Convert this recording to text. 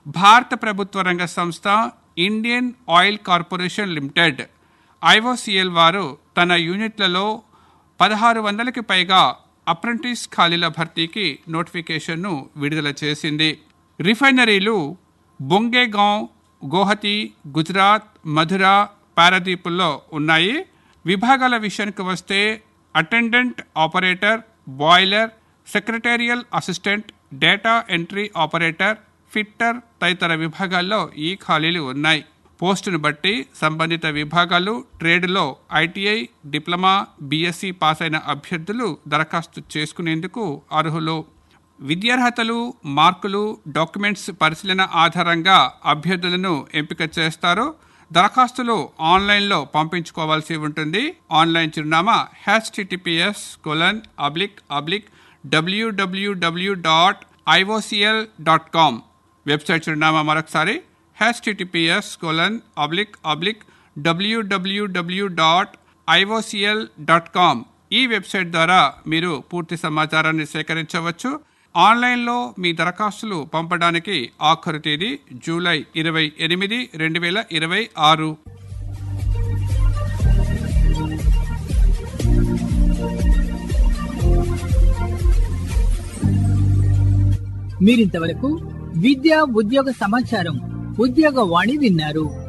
భారత ప్రభుత్వ రంగ సంస్థ Indian oil corporation limited IOCL వారు తన యూనిట్లలో పదహారు వందలకి పైగా అప్రెంటిస్ ఖాళీల భర్తీకి నోటిఫికేషన్ను విడుదల చేసింది రిఫైనరీలు బొంగేగాం గోహతి గుజరాత్ మధుర పారదీపుల్లో ఉన్నాయి విభాగాల విషయానికి వస్తే attendant operator boiler secretarial assistant data entry operator fitter తదితర విభాగాల్లో ఈ ఖాళీలు ఉన్నాయి పోస్టును బట్టి సంబంధిత విభాగాలు ట్రేడ్లో ఐటీఐ డిప్లొమా బీఎస్సీ పాస్ అయిన అభ్యర్థులు దరఖాస్తు చేసుకునేందుకు అర్హులు విద్యార్హతలు మార్కులు డాక్యుమెంట్స్ పరిశీలన ఆధారంగా అభ్యర్థులను ఎంపిక చేస్తారు దరఖాస్తులు ఆన్లైన్లో పంపించుకోవాల్సి ఉంటుంది ఆన్లైన్ చిరునామా HTTPS colon oblique oblique WWW dot IOCL dot com website చిరునామా మరొకసారి HTTPS colon oblique oblique WWW dot IOCL dot com ఈ వెబ్సైట్ ద్వారా మీరు పూర్తి సమాచారాన్ని సేకరించవచ్చు ఆన్లైన్లో మీ దరఖాస్తులు పంపడానికి ఆఖరు తేదీ జూలై ఇరవై ఎనిమిది రెండు వేల ఇరవై ఆరు మీరింతవరకు విద్యా ఉద్యోగ సమాచారం ఉద్యోగ వాణి విన్నారు